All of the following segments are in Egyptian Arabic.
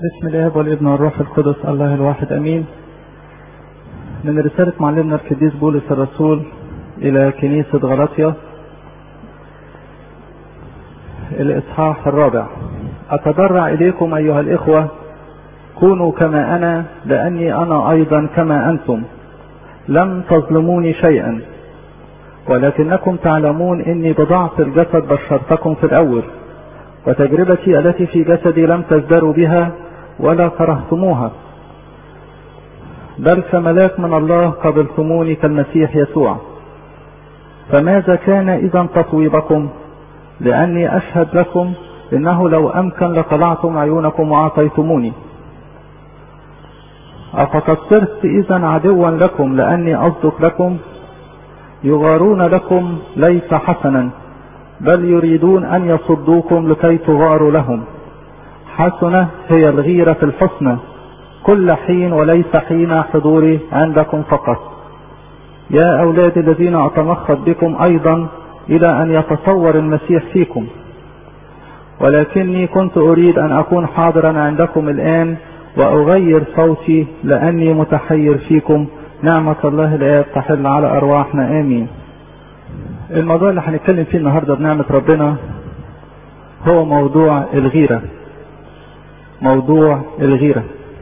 بسم الاب والابن والروح القدس الله الواحد امين من رسالة معلمنا القديس بولس الرسول الى كنيسة غلطية الاصحاح الرابع اتضرع اليكم ايها الاخوة كونوا كما انا لاني انا ايضا كما انتم لم تظلموني شيئا ولكنكم تعلمون اني بضعف الجسد بشرتكم في الاول وتجربتي التي في جسدي لم تزدروا بها ولا كرهتموها بل كملاك من الله قبلتموني كالمسيح يسوع فماذا كان اذا تطويبكم لاني اشهد لكم انه لو امكن لقلعتم عيونكم واعطيتموني افقد صرت اذا عدوا لكم لاني اصدق لكم يغارون لكم ليس حسنا بل يريدون ان يصدوكم لكي تغاروا لهم حسنة هي الغيرة في الحسنى كل حين وليس حين حضوري عندكم فقط يا أولادي الذين أتمخض بكم أيضا إلى أن يتصور المسيح فيكم ولكني كنت أريد أن أكون حاضرا عندكم الآن وأغير صوتي لأني متحير فيكم نعمة الله الآب تحل على أرواحنا آمين الموضوع اللي هنتكلم فيه النهاردة بنعمة ربنا هو موضوع الغيرة موضوع الغيرة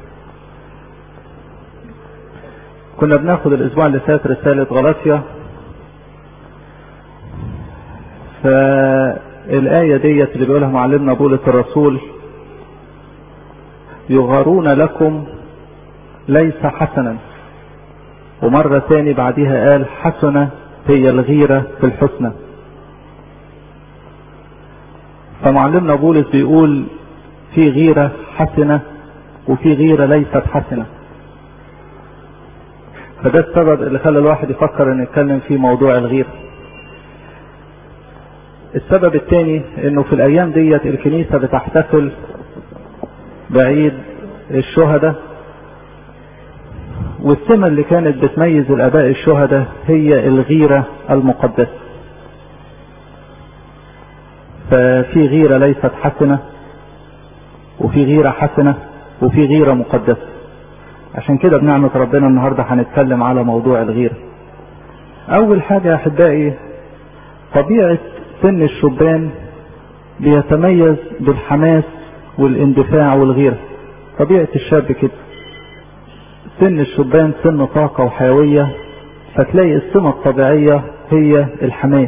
كنا بناخد الاسبوع اللي فات رسالة غلاطيا فالآية ديت اللي بيقولها معلمنا بولس الرسول يغارون لكم ليس حسنا ومرة تاني بعدها قال حسنة هي الغيرة في الحسنى فمعلمنا بولس بيقول في غيرة حسنة وفي غيرة ليست حسنة فده السبب اللي خلى الواحد يفكر ان يتكلم في موضوع الغيرة السبب الثاني انه في الايام ديت الكنيسة بتحتفل بعيد الشهداء والسمة اللي كانت بتميز الاباء الشهداء هي الغيرة المقدسة ففي غيرة ليست حسنة وفي غيرة حسنة وفي غيرة مقدسة عشان كده بنعمة ربنا النهاردة هنتكلم على موضوع الغيرة اول حاجة يا احبائي طبيعة سن الشبان بيتميز بالحماس والاندفاع والغيرة طبيعة الشاب كده سن الشبان سن طاقة وحيوية فتلاقي السمة الطبيعية هي الحماس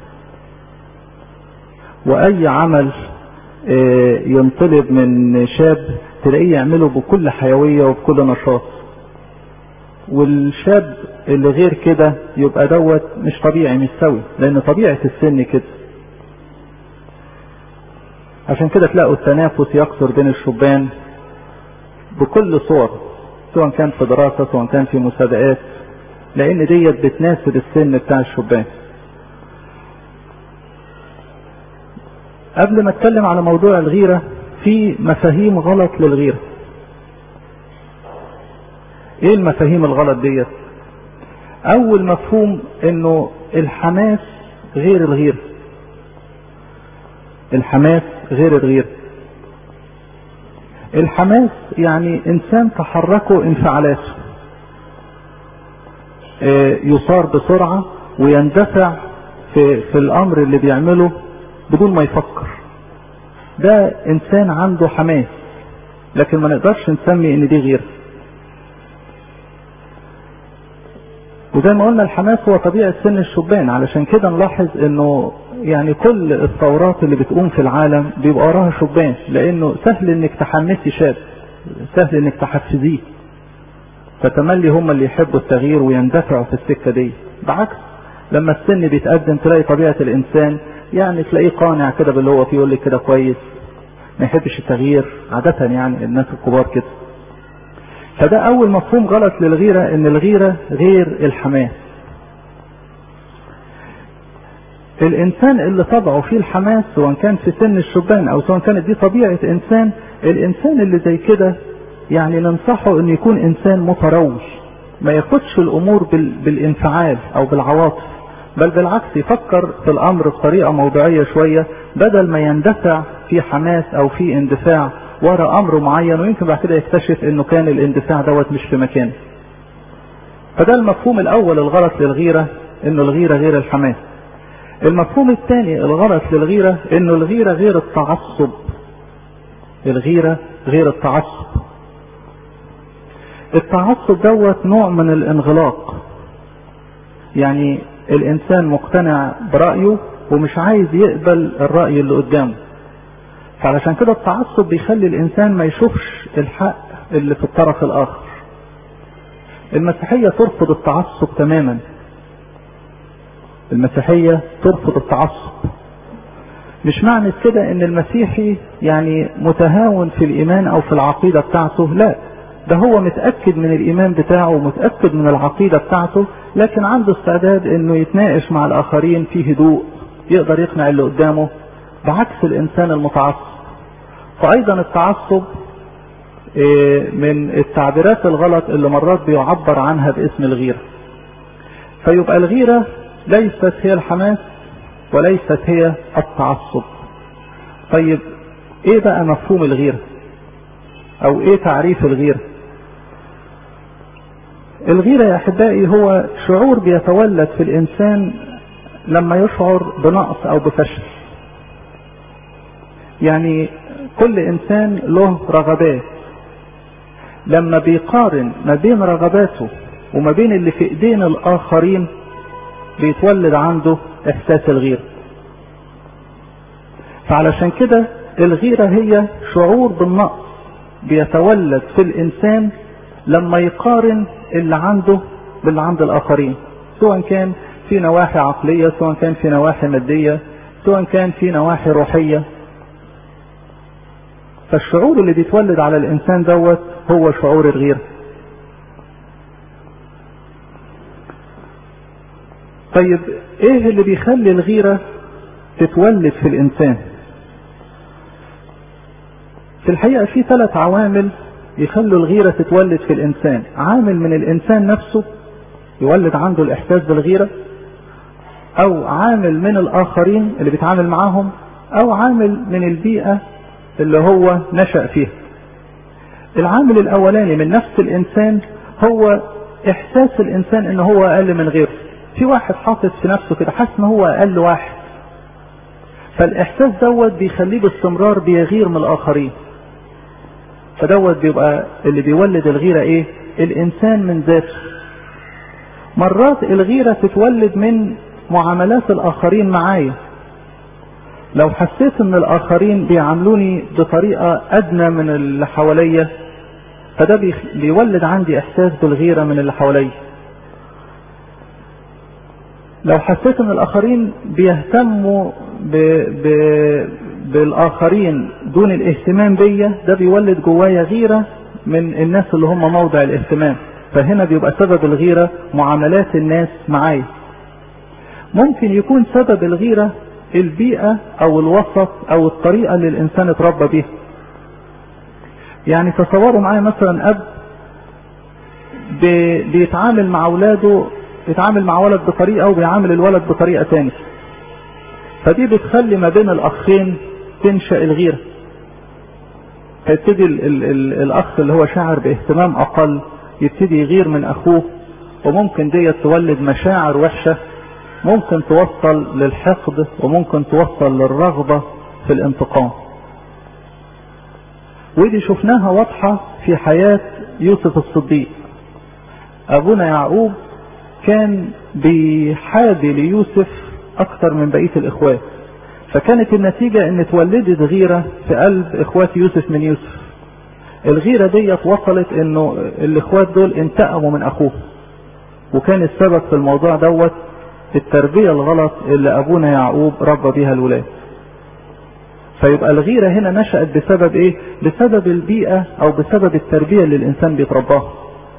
واي عمل ينطلب من شاب تلاقيه يعمله بكل حيوية وبكل نشاط والشاب اللي غير كده يبقى دوت مش طبيعي مش سوي لان طبيعة السن كده عشان كده تلاقوا التنافس يكثر بين الشبان بكل صور سواء كان في دراسة سواء كان في مسابقات لان ديت بتناسب السن بتاع الشبان قبل ما اتكلم على موضوع الغيرة في مفاهيم غلط للغيرة ايه المفاهيم الغلط ديت اول مفهوم انه الحماس غير الغيرة الحماس غير الغيرة الحماس يعني انسان تحركه انفعالاته يصار بسرعة ويندفع في, في الامر اللي بيعمله بدون ما يفكر ده انسان عنده حماس لكن ما نقدرش نسمي ان دي غيره وزي ما قلنا الحماس هو طبيعة سن الشبان علشان كده نلاحظ انه يعني كل الثورات اللي بتقوم في العالم بيبقى وراها شبان لانه سهل انك تحمسي شاب سهل انك تحفزيه فتملي هم اللي يحبوا التغيير ويندفعوا في السكة دي بعكس لما السن بيتقدم تلاقي طبيعة الانسان يعني تلاقيه قانع كده باللي هو فيه يقول لك كده كويس ما يحبش التغيير عادة يعني الناس الكبار كده فده اول مفهوم غلط للغيرة ان الغيرة غير الحماس الانسان اللي طبعه فيه الحماس سواء كان في سن الشبان او سواء كانت دي طبيعة انسان الانسان اللي زي كده يعني ننصحه انه يكون انسان متروش ما ياخدش الامور بالانفعال او بالعواطف بل بالعكس يفكر في الامر بطريقة موضوعية شوية بدل ما يندفع في حماس او في اندفاع ورا امر معين ويمكن بعد كده يكتشف انه كان الاندفاع دوت مش في مكانه فده المفهوم الاول الغلط للغيرة انه الغيرة غير الحماس المفهوم الثاني الغلط للغيرة انه الغيرة غير التعصب الغيرة غير التعصب التعصب دوت نوع من الانغلاق يعني الانسان مقتنع برأيه ومش عايز يقبل الرأي اللي قدامه فعلشان كده التعصب بيخلي الانسان ما يشوفش الحق اللي في الطرف الاخر المسيحية ترفض التعصب تماما المسيحية ترفض التعصب مش معنى كده ان المسيحي يعني متهاون في الايمان او في العقيدة بتاعته لا ده هو متأكد من الايمان بتاعه ومتأكد من العقيدة بتاعته لكن عنده استعداد انه يتناقش مع الاخرين في هدوء يقدر يقنع اللي قدامه بعكس الانسان المتعصب فايضا التعصب من التعبيرات الغلط اللي مرات بيعبر عنها باسم الغيرة فيبقى الغيرة ليست هي الحماس وليست هي التعصب طيب ايه بقى مفهوم الغيرة او ايه تعريف الغيرة الغيرة يا احبائي هو شعور بيتولد في الانسان لما يشعر بنقص او بفشل يعني كل انسان له رغبات لما بيقارن ما بين رغباته وما بين اللي في ايدين الاخرين بيتولد عنده احساس الغيرة فعلشان كده الغيرة هي شعور بالنقص بيتولد في الانسان لما يقارن اللي عنده باللي عند الاخرين سواء كان في نواحي عقلية سواء كان في نواحي مادية سواء كان في نواحي روحية فالشعور اللي بيتولد على الانسان دوت هو شعور الغيرة طيب ايه اللي بيخلي الغيرة تتولد في الانسان في الحقيقة في ثلاث عوامل يخلوا الغيرة تتولد في الانسان عامل من الانسان نفسه يولد عنده الاحساس بالغيرة او عامل من الاخرين اللي بيتعامل معاهم او عامل من البيئة اللي هو نشأ فيها العامل الاولاني من نفس الانسان هو احساس الانسان ان هو اقل من غيره في واحد حاطط في نفسه كده حاسس ان هو اقل واحد فالاحساس دوت بيخليه باستمرار بيغير من الاخرين فدوت بيبقى اللي بيولد الغيرة ايه الانسان من ذاته مرات الغيرة تتولد من معاملات الاخرين معايا لو حسيت ان الاخرين بيعاملوني بطريقة ادنى من اللي حواليا فده بيولد عندي احساس بالغيرة من اللي حواليا لو حسيت ان الاخرين بيهتموا ب... ب... بالاخرين دون الاهتمام بيا ده بيولد جوايا غيرة من الناس اللي هم موضع الاهتمام فهنا بيبقى سبب الغيرة معاملات الناس معايا ممكن يكون سبب الغيرة البيئة او الوسط او الطريقة اللي الانسان اتربى بيها يعني تصوروا معايا مثلا اب بي... بيتعامل مع اولاده بيتعامل مع ولد بطريقة وبيعامل الولد بطريقة تانية فدي بتخلي ما بين الاخين تنشأ الغيرة فيبتدي ال ال ال الاخ اللي هو شاعر باهتمام اقل يبتدي يغير من اخوه وممكن دي تولد مشاعر وحشة ممكن توصل للحقد وممكن توصل للرغبة في الانتقام ودي شفناها واضحة في حياة يوسف الصديق ابونا يعقوب كان بيحابي ليوسف اكتر من بقية الاخوات فكانت النتيجة ان اتولدت غيرة في قلب اخوات يوسف من يوسف الغيرة ديت وصلت انه الاخوات دول انتقموا من اخوه وكان السبب في الموضوع دوت التربية الغلط اللي ابونا يعقوب ربى بيها الولاد فيبقى الغيرة هنا نشأت بسبب ايه بسبب البيئة او بسبب التربية اللي الانسان بيترباها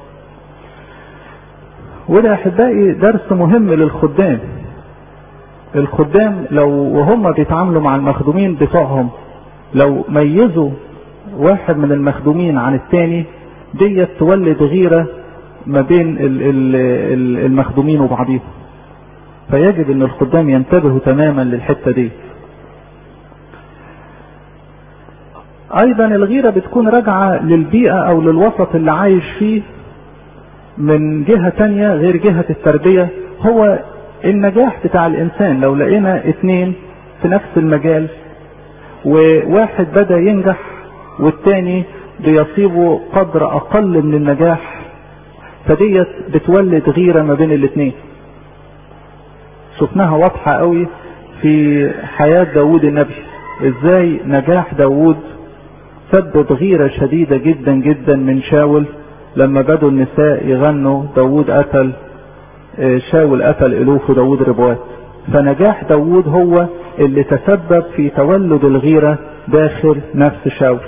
وده احبائي درس مهم للخدام الخدام لو وهم بيتعاملوا مع المخدومين بتوعهم لو ميزوا واحد من المخدومين عن التاني ديت تولد غيرة ما بين المخدومين وبعضهم فيجب ان الخدام ينتبهوا تماما للحتة دي ايضا الغيرة بتكون راجعة للبيئة او للوسط اللي عايش فيه من جهة تانية غير جهة التربية هو النجاح بتاع الانسان لو لقينا اتنين في نفس المجال وواحد بدأ ينجح والتاني بيصيبه قدر اقل من النجاح فديت بتولد غيرة ما بين الاتنين شفناها واضحة قوي في حياة داود النبي ازاي نجاح داود سبب غيرة شديدة جدا جدا من شاول لما بدوا النساء يغنوا داود قتل شاول قتل الوف وداود ربوات فنجاح داود هو اللي تسبب في تولد الغيرة داخل نفس شاول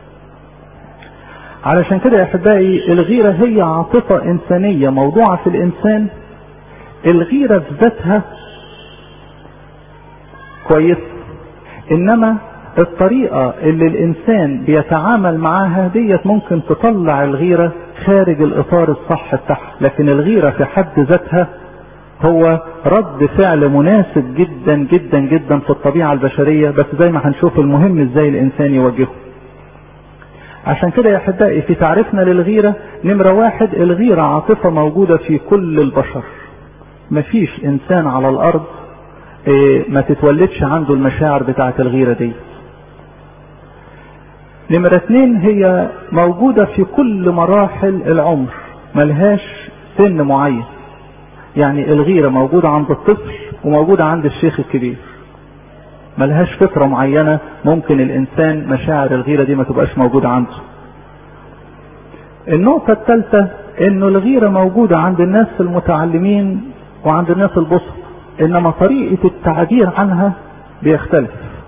علشان كده يا احبائي الغيرة هي عاطفة انسانية موضوعة في الانسان الغيرة في ذاتها كويس انما الطريقة اللي الانسان بيتعامل معاها ديت ممكن تطلع الغيرة خارج الاطار الصح بتاعها لكن الغيرة في حد ذاتها هو رد فعل مناسب جدا جدا جدا في الطبيعة البشرية بس زي ما هنشوف المهم ازاي الانسان يوجهه عشان كده يا احبائي في تعريفنا للغيرة نمرة واحد الغيرة عاطفة موجودة في كل البشر مفيش انسان على الارض ما تتولدش عنده المشاعر بتاعة الغيرة دي نمرة اتنين هي موجودة في كل مراحل العمر ملهاش سن معين يعني الغيرة موجودة عند الطفل وموجودة عند الشيخ الكبير ملهاش فترة معينة ممكن الانسان مشاعر الغيرة دي ما تبقاش موجودة عنده النقطة الثالثة انه الغيرة موجودة عند الناس المتعلمين وعند الناس البسط انما طريقة التعبير عنها بيختلف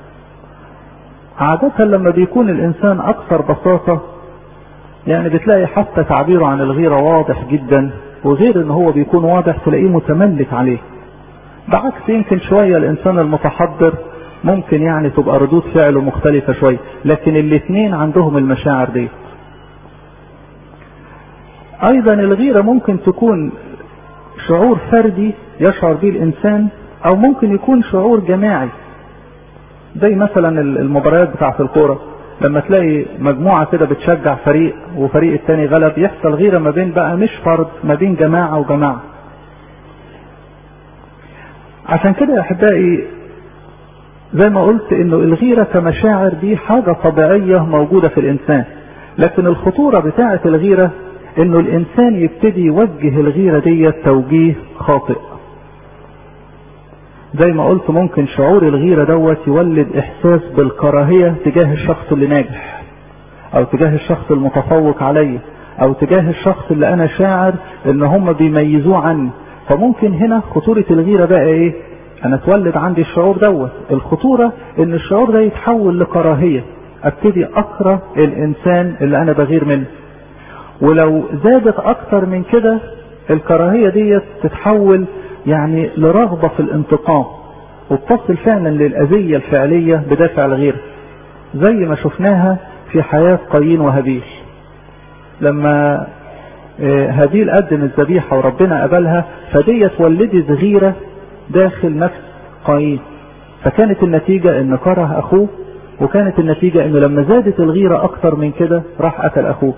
عادة لما بيكون الانسان اكثر بساطة يعني بتلاقي حتى تعبيره عن الغيرة واضح جدا وغير ان هو بيكون واضح تلاقيه متملك عليه بعكس يمكن شوية الانسان المتحضر ممكن يعني تبقى ردود فعله مختلفة شوية لكن الاثنين عندهم المشاعر دي ايضا الغيرة ممكن تكون شعور فردي يشعر به الانسان او ممكن يكون شعور جماعي زي مثلا المباريات بتاعة الكورة لما تلاقي مجموعة كده بتشجع فريق وفريق التاني غلب يحصل غيرة ما بين بقى مش فرد ما بين جماعة وجماعة عشان كده يا احبائي زي ما قلت انه الغيرة كمشاعر دي حاجة طبيعية موجودة في الانسان لكن الخطورة بتاعة الغيرة انه الانسان يبتدي يوجه الغيرة دي توجيه خاطئ زي ما قلت ممكن شعور الغيرة دوت يولد احساس بالكراهية تجاه الشخص اللي ناجح او تجاه الشخص المتفوق علي او تجاه الشخص اللي انا شاعر ان هم بيميزوه عني فممكن هنا خطورة الغيرة بقى ايه انا اتولد عندي الشعور دوت الخطورة ان الشعور ده يتحول لكراهية ابتدي اكره الانسان اللي انا بغير منه ولو زادت اكتر من كده الكراهية دي تتحول يعني لرغبة في الانتقام وتصل فعلا للأذية الفعلية بدافع الغير زي ما شفناها في حياة قايين وهابيل لما هابيل قدم الذبيحة وربنا قبلها فديت ولدت غيرة داخل نفس قايين فكانت النتيجة ان كره اخوه وكانت النتيجة انه لما زادت الغيرة اكتر من كده راح قتل اخوه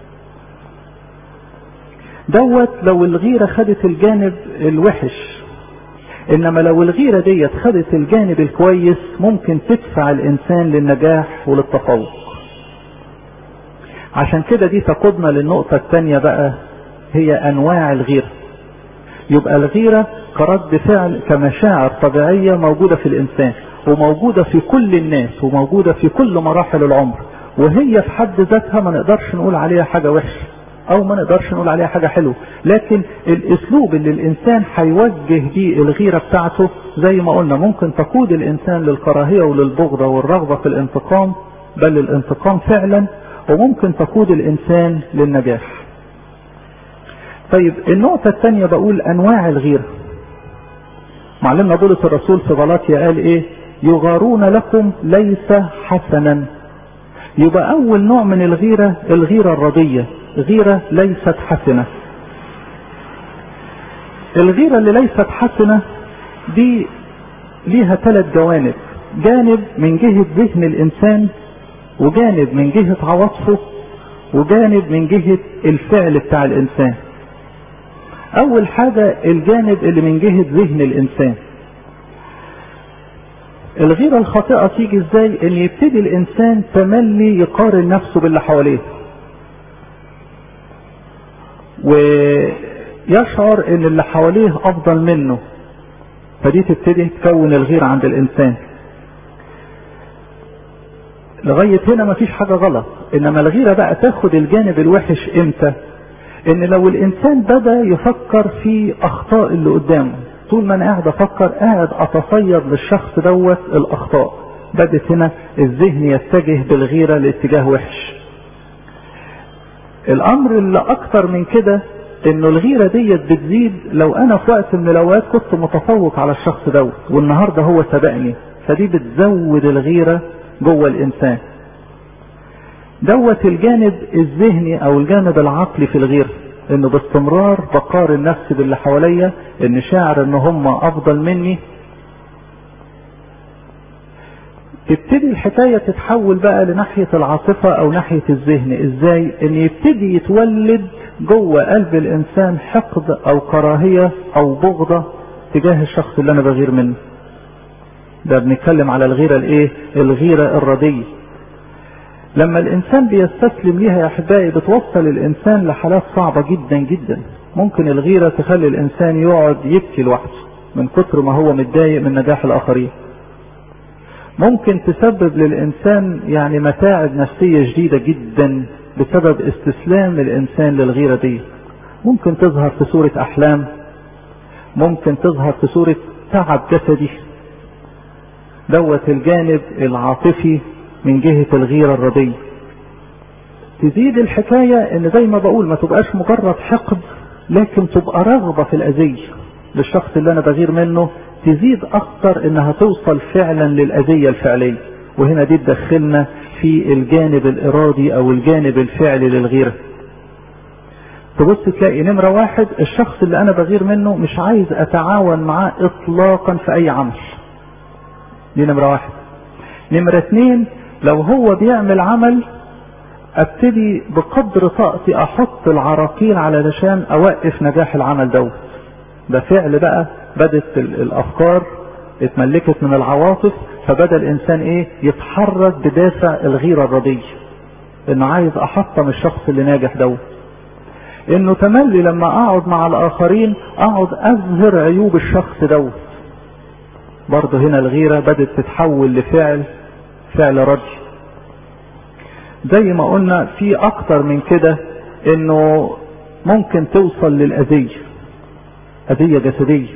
دوت لو الغيرة خدت الجانب الوحش انما لو الغيرة ديت خدت الجانب الكويس ممكن تدفع الانسان للنجاح وللتفوق عشان كده دي تقودنا للنقطة الثانية بقى هي انواع الغيرة يبقى الغيرة كرد فعل كمشاعر طبيعية موجودة في الانسان وموجودة في كل الناس وموجودة في كل مراحل العمر وهي في حد ذاتها ما نقدرش نقول عليها حاجة وحشة او ما نقدرش نقول عليها حاجة حلوة لكن الاسلوب اللي الانسان هيوجه بيه الغيرة بتاعته زي ما قلنا ممكن تقود الانسان للكراهية وللبغضة والرغبة في الانتقام بل الانتقام فعلا وممكن تقود الانسان للنجاح طيب النقطة الثانية بقول انواع الغيرة معلمنا بولس الرسول في غلاطيا قال ايه يغارون لكم ليس حسنا يبقى اول نوع من الغيرة الغيرة الرضية غيرة ليست حسنة الغيرة اللي ليست حسنة دي ليها ثلاث جوانب جانب من جهة ذهن الانسان وجانب من جهة عواطفه وجانب من جهة الفعل بتاع الانسان اول حاجة الجانب اللي من جهة ذهن الانسان الغيرة الخاطئة تيجي ازاي ان يبتدي الانسان تملي يقارن نفسه باللي حواليه ويشعر ان اللي حواليه افضل منه فدي تبتدي تكون الغيرة عند الانسان لغاية هنا مفيش حاجة غلط انما الغيرة بقى تاخد الجانب الوحش امتى ان لو الانسان بدا يفكر في اخطاء اللي قدامه طول ما انا قاعد افكر قاعد اتصيد للشخص دوت الاخطاء بدت هنا الذهن يتجه بالغيرة لاتجاه وحش الامر اللي اكتر من كده انه الغيرة ديت بتزيد لو انا في وقت من الاوقات كنت متفوق على الشخص دوت والنهاردة هو سبقني فدي بتزود الغيرة جوه الانسان دوت الجانب الذهني او الجانب العقلي في الغيرة انه باستمرار بقارن نفسي باللي حواليا ان شاعر ان هم افضل مني تبتدي الحكاية تتحول بقى لناحية العاطفة او ناحية الذهن ازاي ان يبتدي يتولد جوه قلب الانسان حقد او كراهية او بغضة تجاه الشخص اللي انا بغير منه ده بنتكلم على الغيرة الايه الغيرة الردية لما الانسان بيستسلم ليها يا احبائي بتوصل الانسان لحالات صعبة جدا جدا ممكن الغيرة تخلي الانسان يقعد يبكي لوحده من كتر ما هو متضايق من نجاح الاخرين ممكن تسبب للانسان يعني متاعب نفسية جديدة جدا بسبب استسلام الانسان للغيرة دي ممكن تظهر في صورة احلام ممكن تظهر في صورة تعب جسدي دوت الجانب العاطفي من جهة الغيرة الردية تزيد الحكاية ان زي ما بقول ما تبقاش مجرد حقد لكن تبقى رغبة في الاذية للشخص اللي انا بغير منه تزيد اكتر انها توصل فعلا للاذية الفعلية وهنا دي تدخلنا في الجانب الارادي او الجانب الفعلي للغيرة تبص تلاقي نمرة واحد الشخص اللي انا بغير منه مش عايز اتعاون معاه اطلاقا في اي عمل دي نمرة واحد نمرة اتنين لو هو بيعمل عمل ابتدي بقدر طاقتي احط العراقيل علشان اوقف نجاح العمل دوت ده فعل بقى بدت الافكار اتملكت من العواطف فبدا الانسان ايه يتحرك بدافع الغيرة الردية انه عايز احطم الشخص اللي ناجح دوت انه تملي لما اقعد مع الاخرين اقعد اظهر عيوب الشخص دوت برضه هنا الغيرة بدت تتحول لفعل فعل رجل زي ما قلنا في اكتر من كده انه ممكن توصل للاذية اذية جسدية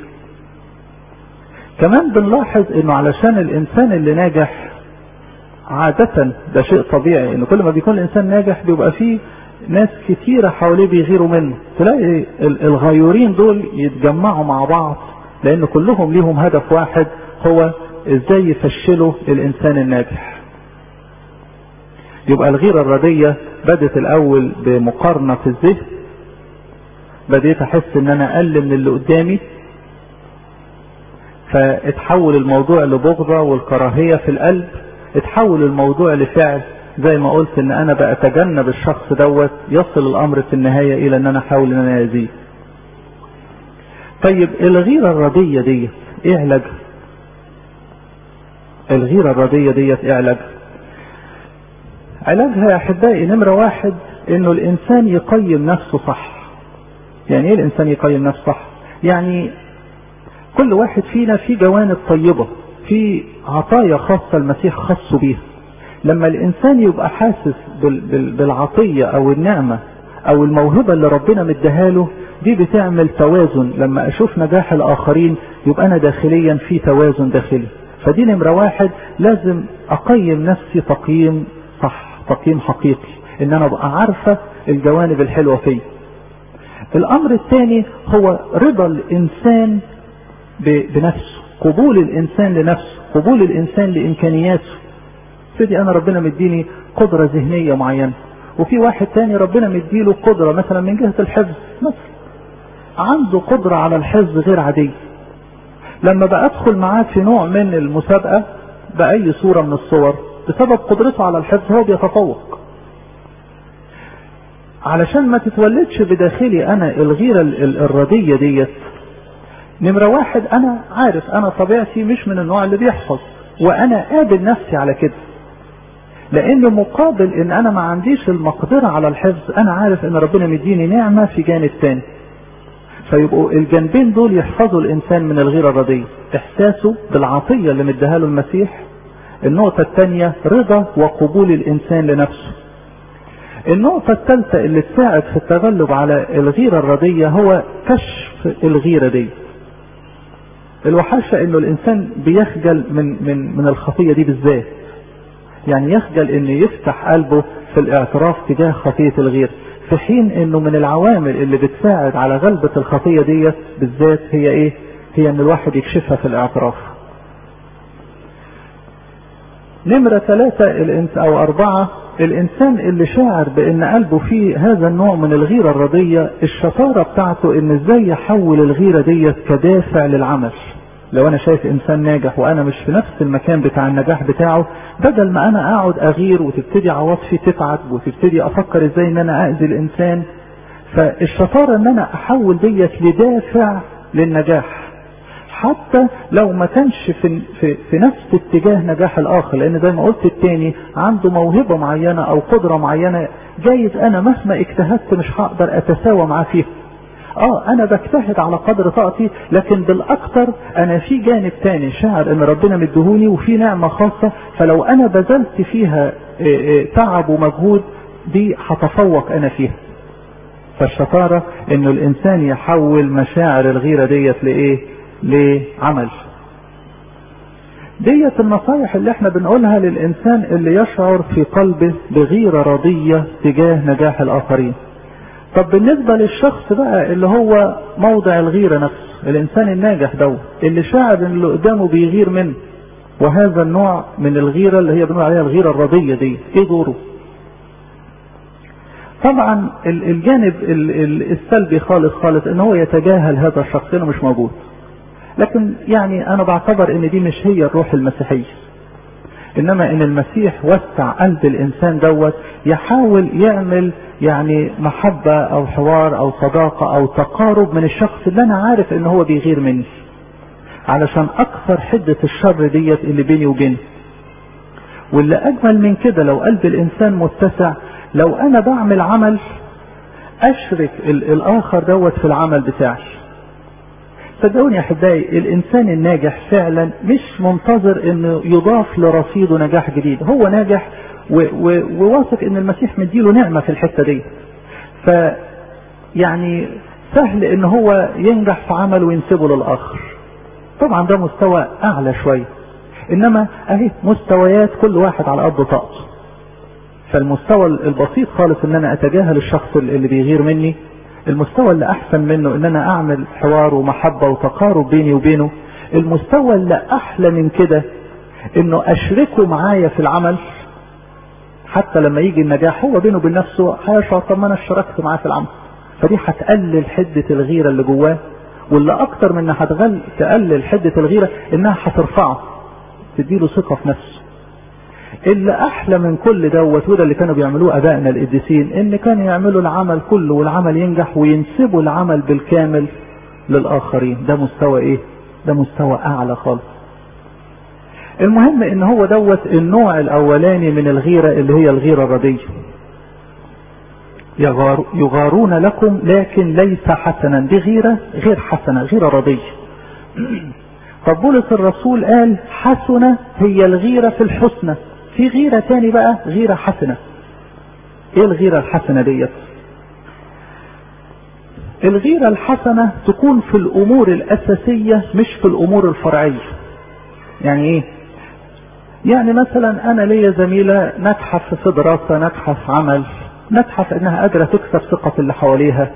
كمان بنلاحظ انه علشان الانسان اللي ناجح عادة ده شيء طبيعي انه كل ما بيكون الانسان ناجح بيبقى فيه ناس كتيرة حواليه بيغيروا منه تلاقي الغيورين دول يتجمعوا مع بعض لان كلهم ليهم هدف واحد هو ازاي يفشلوا الانسان الناجح يبقى الغيرة الردية بدت الاول بمقارنة في الذهن بديت احس ان انا اقل من اللي قدامي فاتحول الموضوع لبغضة والكراهية في القلب اتحول الموضوع لفعل زي ما قلت ان انا بأتجنب الشخص دوت يصل الامر في النهاية الى ان انا احاول ان انا اذيه طيب الغيرة الردية ديت ايه علاجها الغيرة الردية ديت ايه علاجها علاجها يا احبائي نمرة واحد انه الانسان يقيم نفسه صح يعني ايه الانسان يقيم نفسه صح يعني كل واحد فينا في جوانب طيبة في عطايا خاصة المسيح خصه بيها لما الانسان يبقى حاسس بالعطية او النعمة او الموهبة اللي ربنا مديها له دي بتعمل توازن لما اشوف نجاح الاخرين يبقى انا داخليا في توازن داخلي فدي نمرة واحد لازم اقيم نفسي تقييم صح تقييم حقيقي ان انا ابقى عارفة الجوانب الحلوة فيه الامر الثاني هو رضا الانسان بنفسه قبول الانسان لنفسه قبول الانسان لامكانياته سيدي انا ربنا مديني قدرة ذهنية معينة وفي واحد تاني ربنا مديله قدرة مثلا من جهة الحفظ مثلا عنده قدرة على الحفظ غير عادية لما بقى ادخل معاه في نوع من المسابقة بأي صورة من الصور بسبب قدرته على الحفظ هو بيتفوق علشان ما تتولدش بداخلي انا الغيرة الردية ديت نمرة واحد انا عارف انا طبيعتي مش من النوع اللي بيحفظ وانا قابل نفسي على كده لان مقابل ان انا ما عنديش المقدرة على الحفظ انا عارف ان ربنا مديني نعمة في جانب تاني فيبقوا الجانبين دول يحفظوا الانسان من الغيرة الردية احساسه بالعطية اللي مديها له المسيح النقطة الثانية رضا وقبول الانسان لنفسه النقطة الثالثة اللي تساعد في التغلب على الغيرة الردية هو كشف الغيرة دي الوحشة انه الانسان بيخجل من من من الخطية دي بالذات يعني يخجل انه يفتح قلبه في الاعتراف تجاه خطية الغير في حين انه من العوامل اللي بتساعد على غلبة الخطية ديت بالذات هي ايه هي ان الواحد يكشفها في الاعتراف نمرة ثلاثة الانس او اربعة الانسان اللي شاعر بان قلبه فيه هذا النوع من الغيرة الرضية الشطارة بتاعته ان ازاي يحول الغيرة ديت كدافع للعمل لو انا شايف انسان ناجح وانا مش في نفس المكان بتاع النجاح بتاعه بدل ما انا اقعد اغير وتبتدي عواطفي تتعب وتبتدي افكر ازاي ان انا اذي الانسان فالشطارة ان انا احول ديت لدافع للنجاح حتى لو ما كانش في, في, في نفس اتجاه نجاح الاخر لان زي ما قلت التاني عنده موهبة معينة او قدرة معينة جايز انا مهما اجتهدت مش هقدر اتساوى معاه فيها اه انا بجتهد على قدر طاقتي لكن بالاكثر انا في جانب تاني شاعر ان ربنا مدهوني وفي نعمة خاصة فلو انا بذلت فيها تعب ومجهود دي هتفوق انا فيها فالشطارة انه الانسان يحول مشاعر الغيرة ديت لايه لعمل ديت النصايح اللي احنا بنقولها للانسان اللي يشعر في قلبه بغيرة رضية تجاه نجاح الاخرين طب بالنسبة للشخص بقى اللي هو موضع الغيرة نفسه الانسان الناجح دوت اللي شاعر ان اللي قدامه بيغير منه وهذا النوع من الغيرة اللي هي بنقول عليها الغيرة الرضية دي ايه دوره طبعا الجانب السلبي خالص خالص ان هو يتجاهل هذا الشخص انه مش موجود لكن يعني انا بعتبر ان دي مش هي الروح المسيحية انما ان المسيح وسع قلب الانسان دوت يحاول يعمل يعني محبة او حوار او صداقة او تقارب من الشخص اللي انا عارف ان هو بيغير مني علشان اكثر حدة الشر ديت اللي بيني وبينه واللي اجمل من كده لو قلب الانسان متسع لو انا بعمل عمل اشرك الاخر دوت في العمل بتاعي صدقوني يا احبائي الانسان الناجح فعلا مش منتظر انه يضاف لرصيده نجاح جديد هو ناجح وواثق ان المسيح مديله نعمة في الحتة دي ف يعني سهل ان هو ينجح في عمل وينسبه للاخر طبعا ده مستوى اعلى شوية انما اهي مستويات كل واحد على قد طاقته فالمستوى البسيط خالص ان انا اتجاهل الشخص اللي بيغير مني المستوى اللي احسن منه ان انا اعمل حوار ومحبة وتقارب بيني وبينه المستوى اللي احلى من كده انه اشركه معايا في العمل حتى لما يجي النجاح هو بينه وبين نفسه هيشعر طب ما انا اشتركت معاه في العمل فدي هتقلل حدة الغيرة اللي جواه واللي اكتر من انها هتغل تقلل حدة الغيرة انها هترفعه تديله ثقة في نفسه اللي احلى من كل دوت وده اللي كانوا بيعملوه ابائنا القديسين ان كانوا يعملوا العمل كله والعمل ينجح وينسبوا العمل بالكامل للاخرين ده مستوى ايه ده مستوى اعلى خالص المهم ان هو دوت النوع الاولاني من الغيرة اللي هي الغيرة الردية يغار يغارون لكم لكن ليس حسنا دي غيرة غير حسنة غيرة رضية طب بولس الرسول قال حسنة هي الغيرة في الحسنى في غيرة تاني بقى غيرة حسنة ايه الغيرة الحسنة ديت الغيرة الحسنة تكون في الامور الاساسية مش في الامور الفرعية يعني ايه يعني مثلا انا ليا زميلة ناجحة في دراسة ناجحة في عمل ناجحة في انها قادرة تكسب ثقة اللي حواليها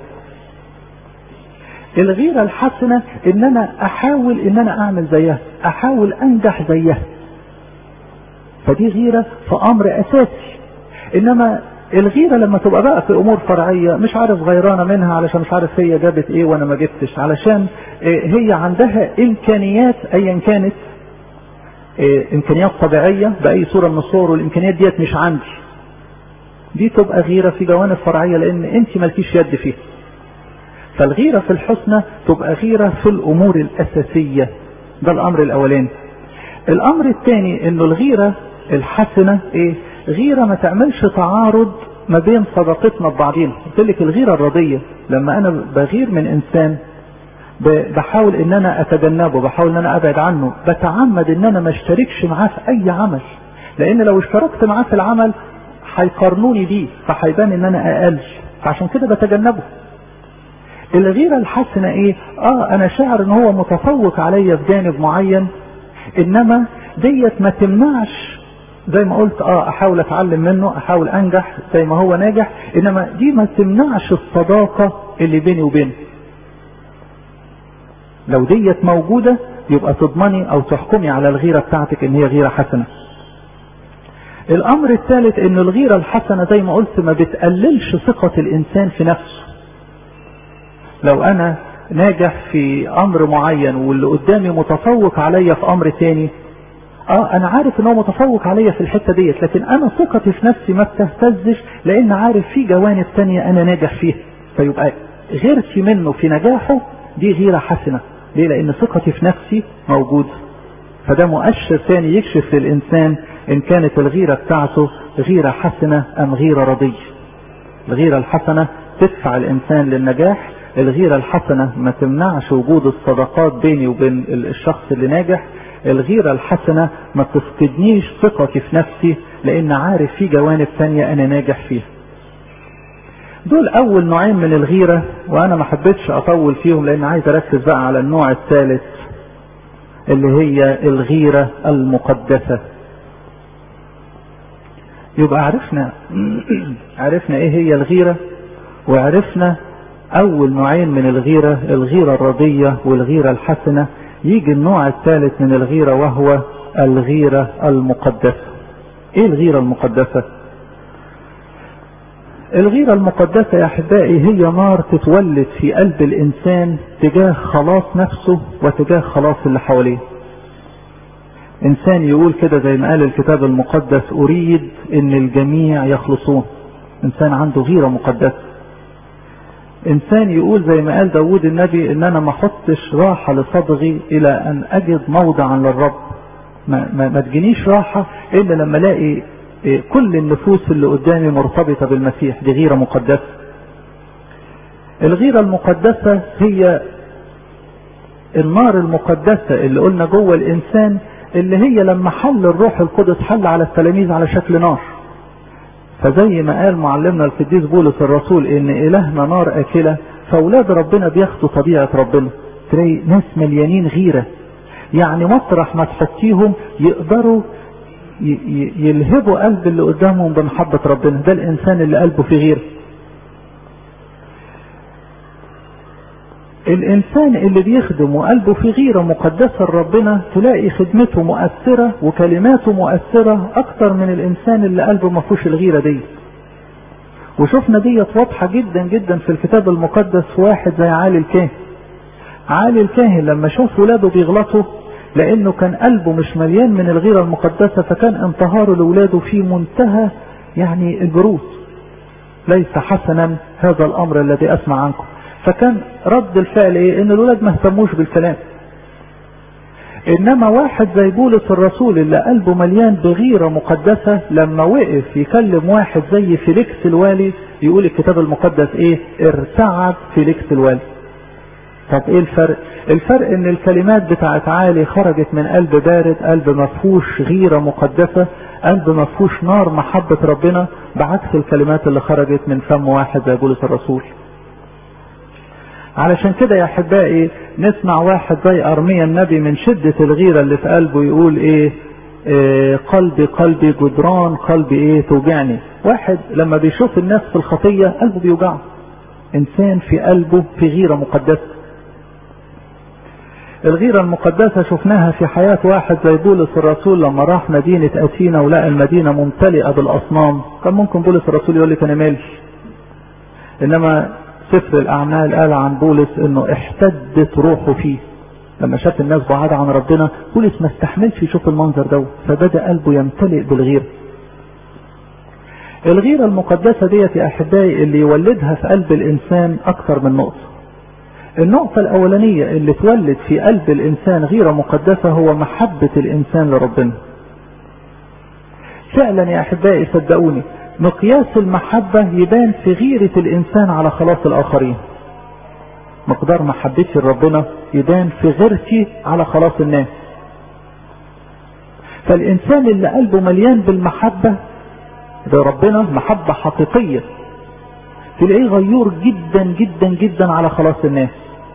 الغيرة الحسنة ان انا احاول ان انا اعمل زيها احاول انجح زيها فدي غيرة في امر اساسي انما الغيرة لما تبقى بقى في امور فرعية مش عارف غيرانة منها علشان مش عارف هي جابت ايه وانا ما جبتش علشان هي عندها امكانيات ايا كانت إيه امكانيات طبيعية باي صورة من الصور والامكانيات ديت مش عندي دي تبقى غيرة في جوانب فرعية لان انت مالكيش يد فيها فالغيرة في الحسنى تبقى غيرة في الامور الاساسية ده الامر الاولاني الامر الثاني انه الغيرة الحسنة ايه غيرة ما تعملش تعارض ما بين صداقتنا ببعضينا قلت لك الغيرة الرضية لما انا بغير من انسان بحاول ان انا اتجنبه بحاول ان انا ابعد عنه بتعمد ان انا ما اشتركش معاه في اي عمل لان لو اشتركت معاه في العمل هيقارنوني بيه فهيبان ان انا اقل فعشان كده بتجنبه الغيرة الحسنة ايه اه انا شاعر ان هو متفوق عليا في جانب معين انما ديت ما تمنعش زي ما قلت اه احاول اتعلم منه احاول انجح زي ما هو ناجح انما دي ما تمنعش الصداقة اللي بيني وبينه لو ديت موجودة يبقى تضمني او تحكمي على الغيرة بتاعتك ان هي غيرة حسنة الامر الثالث ان الغيرة الحسنة زي ما قلت ما بتقللش ثقة الانسان في نفسه لو انا ناجح في امر معين واللي قدامي متفوق عليا في امر تاني اه انا عارف ان هو متفوق عليا في الحتة ديت لكن انا ثقتي في نفسي ما بتهتزش لان عارف في جوانب تانية انا ناجح فيها فيبقى غيرتي منه في نجاحه دي غيرة حسنة ليه لان ثقتي في نفسي موجودة فده مؤشر ثاني يكشف للانسان ان كانت الغيرة بتاعته غيرة حسنة ام غيرة رضية الغيرة الحسنة تدفع الانسان للنجاح الغيرة الحسنة ما تمنعش وجود الصداقات بيني وبين الشخص اللي ناجح الغيرة الحسنة ما تفقدنيش ثقتي في نفسي لان عارف في جوانب ثانية انا ناجح فيها دول اول نوعين من الغيرة وانا ما حبيتش اطول فيهم لان عايز اركز بقى على النوع الثالث اللي هي الغيرة المقدسة يبقى عرفنا عرفنا ايه هي الغيرة وعرفنا اول نوعين من الغيرة الغيرة الرضية والغيرة الحسنة يجي النوع الثالث من الغيرة وهو الغيرة المقدسة ايه الغيرة المقدسة الغيرة المقدسة يا احبائي هي نار تتولد في قلب الانسان تجاه خلاص نفسه وتجاه خلاص اللي حواليه انسان يقول كده زي ما قال الكتاب المقدس اريد ان الجميع يخلصون انسان عنده غيرة مقدسة انسان يقول زي ما قال داود النبي ان انا ما احطش راحة لصدغي الى ان اجد موضعا للرب ما, ما, ما تجينيش راحة الا لما الاقي كل النفوس اللي قدامي مرتبطة بالمسيح دي غيرة مقدسة الغيرة المقدسة هي النار المقدسة اللي قلنا جوه الانسان اللي هي لما حل الروح القدس حل على التلاميذ على شكل نار فزي ما قال معلمنا القديس بولس الرسول ان الهنا نار اكلة فاولاد ربنا بياخدوا طبيعة ربنا تلاقي ناس مليانين غيرة يعني مطرح ما تحطيهم يقدروا يلهبوا قلب اللي قدامهم بمحبة ربنا ده الانسان اللي قلبه في غيره الانسان اللي بيخدم وقلبه في غيرة مقدسة لربنا تلاقي خدمته مؤثرة وكلماته مؤثرة اكتر من الانسان اللي قلبه ما فيهوش الغيرة دي وشفنا ديت واضحة جدا جدا في الكتاب المقدس في واحد زي عالي الكاهن عالي الكاهن لما شاف ولاده بيغلطوا لانه كان قلبه مش مليان من الغيرة المقدسة فكان انتهاره لولاده في منتهى يعني البرود ليس حسنا هذا الامر الذي اسمع عنكم فكان رد الفعل ايه ان الولاد ما اهتموش بالكلام انما واحد زي بولس الرسول اللي قلبه مليان بغيرة مقدسة لما وقف يكلم واحد زي فيليكس الوالي يقول الكتاب المقدس ايه ارتعد فيليكس الوالي طب ايه الفرق الفرق ان الكلمات بتاعت عالي خرجت من قلب بارد قلب مفهوش غيرة مقدسة قلب مفهوش نار محبة ربنا بعكس الكلمات اللي خرجت من فم واحد زي بولس الرسول علشان كده يا احبائي نسمع واحد زي ارميا النبي من شدة الغيرة اللي في قلبه يقول ايه, إيه قلبي قلبي جدران قلبي ايه توجعني واحد لما بيشوف الناس في الخطية قلبه بيوجعه انسان في قلبه في غيرة مقدسة الغيرة المقدسة شفناها في حياة واحد زي بولس الرسول لما راح مدينة أثينا ولقى المدينة ممتلئة بالأصنام كان ممكن بولس الرسول يقول لك أنا مالي إنما سفر الأعمال قال عن بولس إنه احتدت روحه فيه لما شاف الناس بعاد عن ربنا بولس ما استحملش يشوف المنظر ده فبدأ قلبه يمتلئ بالغيرة الغيرة المقدسة ديت يا أحبائي اللي يولدها في قلب الإنسان أكثر من نقطة النقطة الأولانية اللي تولد في قلب الإنسان غيرة مقدسة هو محبة الإنسان لربنا فعلا يا أحبائي صدقوني مقياس المحبة يبان في غيرة الإنسان على خلاص الآخرين مقدار محبتي لربنا يبان في غيرتي على خلاص الناس فالإنسان اللي قلبه مليان بالمحبة لربنا محبة حقيقية تلاقيه غيور جدا جدا جدا على خلاص الناس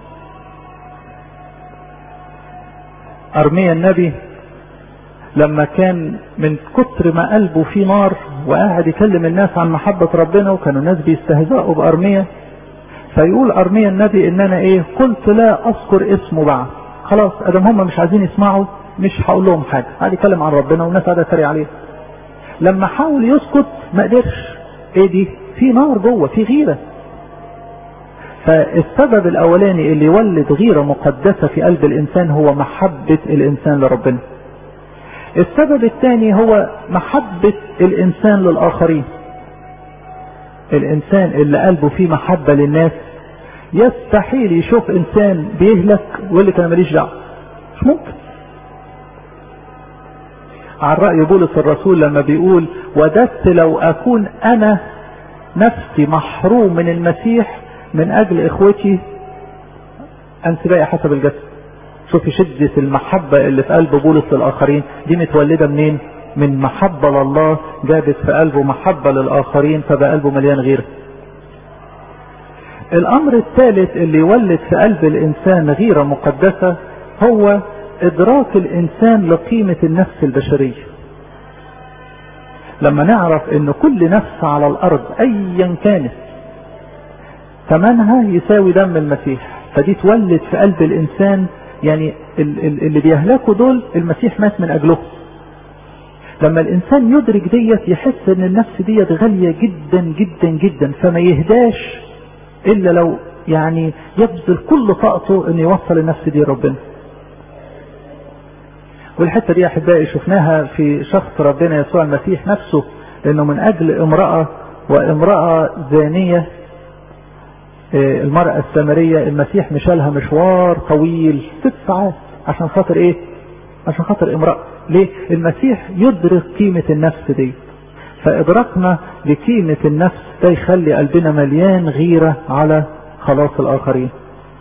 أرميا النبي لما كان من كتر ما قلبه فيه نار وقاعد يكلم الناس عن محبة ربنا وكانوا الناس بيستهزئوا بأرميا فيقول أرميا النبي إن أنا إيه قلت لا أذكر اسمه بعد خلاص أدم هم مش عايزين يسمعوا مش هقول لهم حاجة قاعد يتكلم عن ربنا والناس قاعدة تريق عليه لما حاول يسكت ما قدرش ايه دي في نار جوه في غيره فالسبب الاولاني اللي يولد غيره مقدسه في قلب الانسان هو محبه الانسان لربنا السبب الثاني هو محبه الانسان للاخرين الانسان اللي قلبه فيه محبه للناس يستحيل يشوف انسان بيهلك ويقول لك انا ماليش دعوه مش ممكن عن رأي بولس الرسول لما بيقول وددت لو أكون أنا نفسي محروم من المسيح من أجل إخوتي أنسبائي حسب الجسد شوفي شدة المحبة اللي في قلب بولس للآخرين دي متولدة منين من محبة لله جابت في قلبه محبة للآخرين فبقى قلبه مليان غيره الأمر الثالث اللي يولد في قلب الإنسان غيرة مقدسة هو ادراك الانسان لقيمة النفس البشرية لما نعرف ان كل نفس على الارض ايا كانت ثمنها يساوي دم المسيح فدي تولد في قلب الانسان يعني اللي بيهلكوا دول المسيح مات من اجلهم لما الانسان يدرك ديت يحس ان النفس ديت غالية جدا جدا جدا فما يهداش الا لو يعني يبذل كل طاقته ان يوصل النفس دي ربنا والحته دي احبائي شفناها في شخص ربنا يسوع المسيح نفسه انه من اجل امراه وامراه زانيه المرأة السامرية المسيح مشالها مشوار طويل ست ساعات عشان خاطر ايه عشان خاطر امرأة ليه المسيح يدرك قيمة النفس دي فادراكنا لقيمة النفس ده يخلي قلبنا مليان غيرة على خلاص الاخرين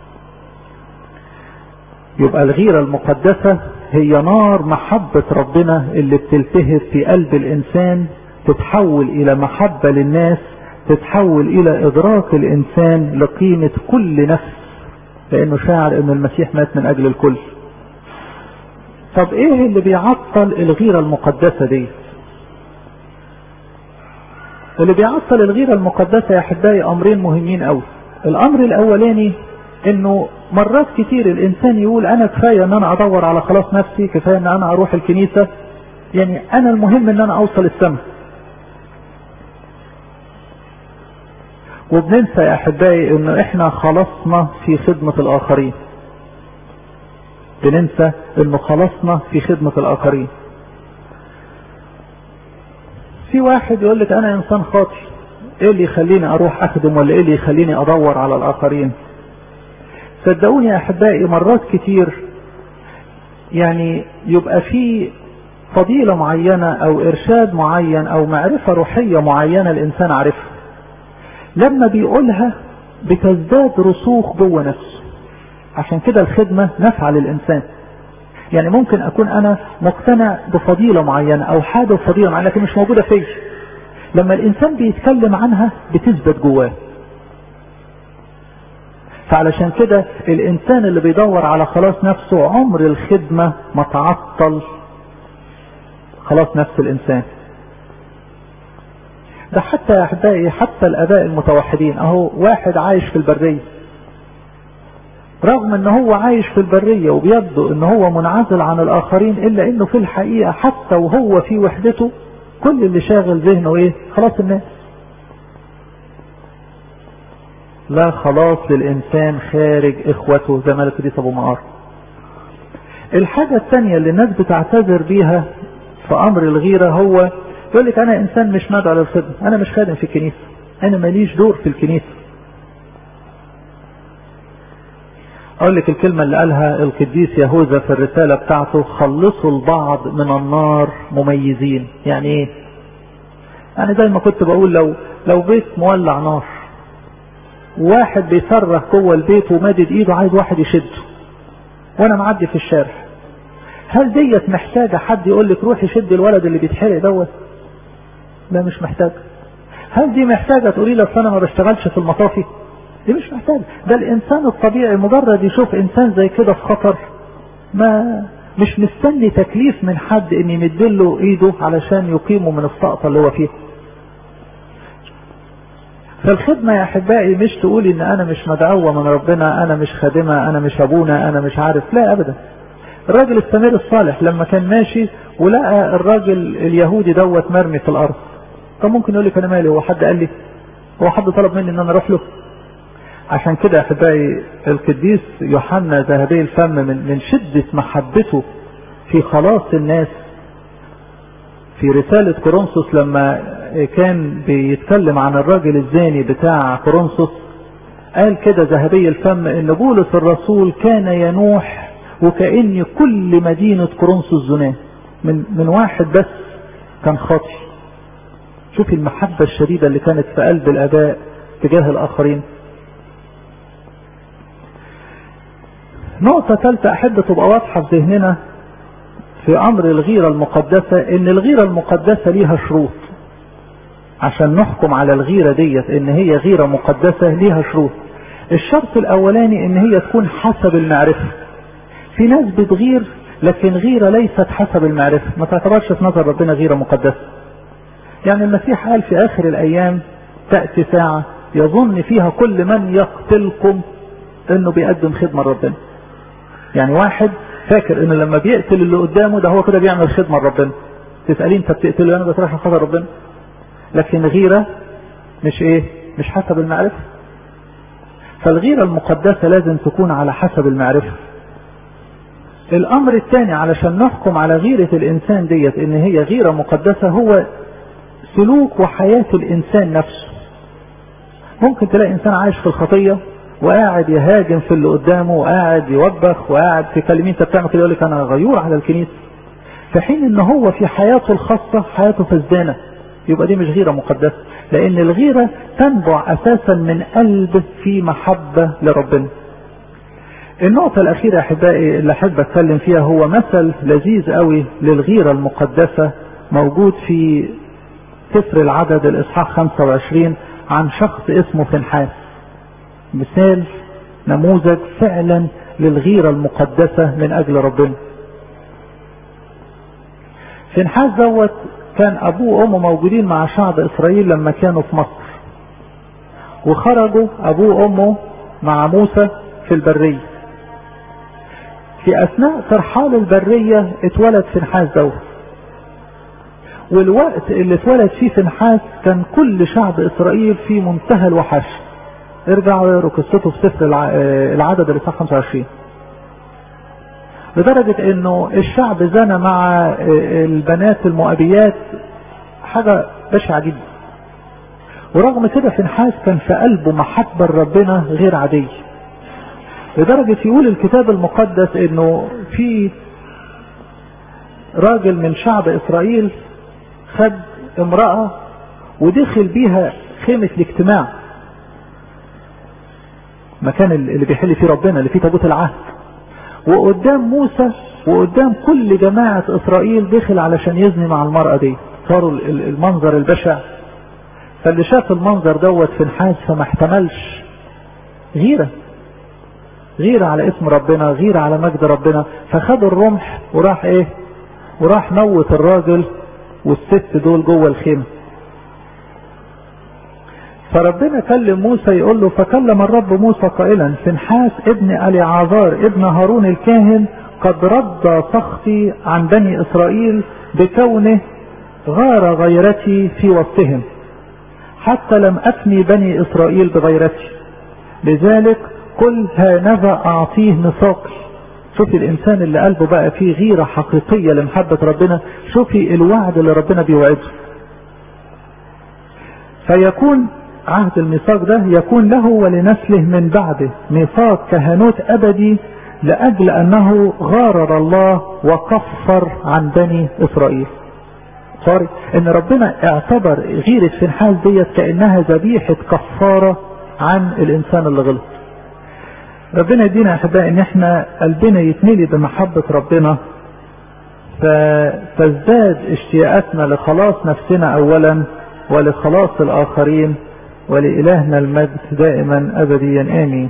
يبقى الغيرة المقدسة هي نار محبة ربنا اللي بتلتهب في قلب الإنسان تتحول إلى محبة للناس تتحول إلى إدراك الإنسان لقيمة كل نفس لأنه شاعر أن المسيح مات من أجل الكل طب إيه اللي بيعطل الغيرة المقدسة دي اللي بيعطل الغيرة المقدسة يا أحبائي أمرين مهمين أوي الأمر الأولاني انه مرات كتير الانسان يقول انا كفايه ان انا ادور على خلاص نفسي كفايه ان انا اروح الكنيسه يعني انا المهم ان انا اوصل السماء وبننسى يا احبائي ان احنا خلصنا في خدمه الاخرين بننسى انه خلصنا في خدمه الاخرين في واحد يقول لك انا انسان خاطي ايه اللي يخليني اروح اخدم ولا ايه اللي يخليني ادور على الاخرين صدقوني يا احبائي مرات كتير يعني يبقى في فضيلة معينة او ارشاد معين او معرفة روحية معينة الانسان عارفها لما بيقولها بتزداد رسوخ جوه نفسه عشان كده الخدمة نفع للانسان يعني ممكن اكون انا مقتنع بفضيلة معينة او حاجة بفضيلة معينة لكن مش موجودة فيا لما الانسان بيتكلم عنها بتثبت جواه فعلشان كده الانسان اللي بيدور على خلاص نفسه عمر الخدمة ما تعطل خلاص نفس الانسان ده حتى يا احبائي حتى الاباء المتوحدين اهو واحد عايش في البرية رغم ان هو عايش في البرية وبيبدو ان هو منعزل عن الاخرين الا انه في الحقيقة حتى وهو في وحدته كل اللي شاغل ذهنه ايه خلاص الناس لا خلاص للإنسان خارج إخوته زي ما القديس أبو مقار الحاجة الثانية اللي الناس بتعتذر بيها في امر الغيرة هو يقول لك انا انسان مش مدعو للخدمة انا مش خادم في الكنيسة انا ماليش دور في الكنيسة اقول لك الكلمة اللي قالها القديس يهوذا في الرسالة بتاعته خلصوا البعض من النار مميزين يعني ايه يعني زي ما كنت بقول لو لو بيت مولع نار واحد بيصرخ جوه البيت ومادد ايده عايز واحد يشده وانا معدي في الشارع هل ديت محتاجة حد يقول لك روح يشد الولد اللي بيتحرق دوت لا مش محتاجة هل دي محتاجة تقولي لي اصل انا ما بشتغلش في المطافي دي مش محتاجة ده الانسان الطبيعي مجرد يشوف انسان زي كده في خطر ما مش مستني تكليف من حد ان يمدله ايده علشان يقيمه من السقطة اللي هو فيها فالخدمة يا احبائي مش تقولي ان انا مش مدعوة من ربنا انا مش خادمة انا مش ابونا انا مش عارف لا ابدا الراجل السمير الصالح لما كان ماشي ولقى الراجل اليهودي دوت مرمي في الارض كان ممكن يقول لك انا مالي هو حد قال لي هو حد طلب مني ان انا اروح له عشان كده يا احبائي القديس يوحنا ذهبي الفم من من شدة محبته في خلاص الناس في رسالة كورنثوس لما كان بيتكلم عن الراجل الزاني بتاع كورنثوس قال كده ذهبي الفم ان بولس الرسول كان ينوح وكأن كل مدينة كورنثوس زناه من من واحد بس كان خاطي شوف المحبة الشديدة اللي كانت في قلب الاباء تجاه الاخرين نقطة ثالثة أحب تبقى واضحة في ذهننا في أمر الغيرة المقدسة إن الغيرة المقدسة ليها شروط عشان نحكم على الغيرة ديت إن هي غيرة مقدسة ليها شروط الشرط الأولاني إن هي تكون حسب المعرفة في ناس بتغير لكن غيرة ليست حسب المعرفة ما تعتبرش في نظر ربنا غيرة مقدسة يعني المسيح قال في آخر الأيام تأتي ساعة يظن فيها كل من يقتلكم انه بيقدم خدمة لربنا يعني واحد فاكر ان لما بيقتل اللي قدامه ده هو كده بيعمل خدمة لربنا تسألين انت بتقتله انا بتروح خاطر ربنا لكن غيرة مش ايه مش حسب المعرفة فالغيرة المقدسة لازم تكون على حسب المعرفة الامر الثاني علشان نحكم على غيرة الانسان ديت ان هي غيرة مقدسة هو سلوك وحياة الانسان نفسه ممكن تلاقي انسان عايش في الخطية وقاعد يهاجم في اللي قدامه وقاعد يوبخ وقاعد في كلمين انت بتعمل كده يقول لك انا غيور على الكنيسه في حين ان هو في حياته الخاصه حياته فسدانه يبقى دي مش غيره مقدسه لان الغيره تنبع اساسا من قلب في محبه لربنا النقطة الأخيرة يا أحبائي اللي أحب أتكلم فيها هو مثل لذيذ قوي للغيرة المقدسة موجود في سفر العدد الإصحاح 25 عن شخص اسمه فنحاس مثال نموذج فعلا للغيرة المقدسة من أجل ربنا فنحاس دوت كان أبوه وأمه موجودين مع شعب إسرائيل لما كانوا في مصر وخرجوا أبوه وأمه مع موسى في البرية في أثناء ترحال البرية اتولد فنحاس دوت والوقت اللي اتولد فيه فنحاس كان كل شعب إسرائيل في منتهى الوحش ارجعوا يقروا قصته في سفر العدد اللي 25 لدرجة انه الشعب زنى مع البنات المؤبيات حاجة بشعة جدا ورغم كده فنحاس كان في قلبه محبة لربنا غير عادية لدرجة يقول الكتاب المقدس انه في راجل من شعب اسرائيل خد امرأة ودخل بيها خيمة الاجتماع مكان اللي بيحل فيه ربنا اللي فيه تابوت العهد وقدام موسى وقدام كل جماعة اسرائيل دخل علشان يزني مع المرأة دي صاروا المنظر البشع فاللي شاف المنظر دوت في نحاس فما احتملش غيرة غيرة على اسم ربنا غيرة على مجد ربنا فخد الرمح وراح ايه وراح موت الراجل والست دول جوه الخيمه فربنا كلم موسى يقول له فكلم الرب موسى قائلا فنحاس ابن اليعازار ابن هارون الكاهن قد رد سخطي عن بني اسرائيل بكونه غار غيرتي في وسطهم حتى لم افني بني اسرائيل بغيرتي لذلك قل هانذا اعطيه ميثاقي شوفي الانسان اللي قلبه بقى فيه غيرة حقيقية لمحبة ربنا شوفي الوعد اللي ربنا بيوعده فيكون عهد الميثاق ده يكون له ولنسله من بعده ميثاق كهنوت ابدي لاجل انه غارر الله وكفر عن بني اسرائيل سوري ان ربنا اعتبر غيرة فنحاس ديت كانها ذبيحة كفارة عن الانسان اللي غلط ربنا يدينا يا احبائي ان احنا قلبنا يتملي بمحبة ربنا فتزداد اشتياقاتنا لخلاص نفسنا اولا ولخلاص الاخرين ولإلهنا المجد دائما ابديا امين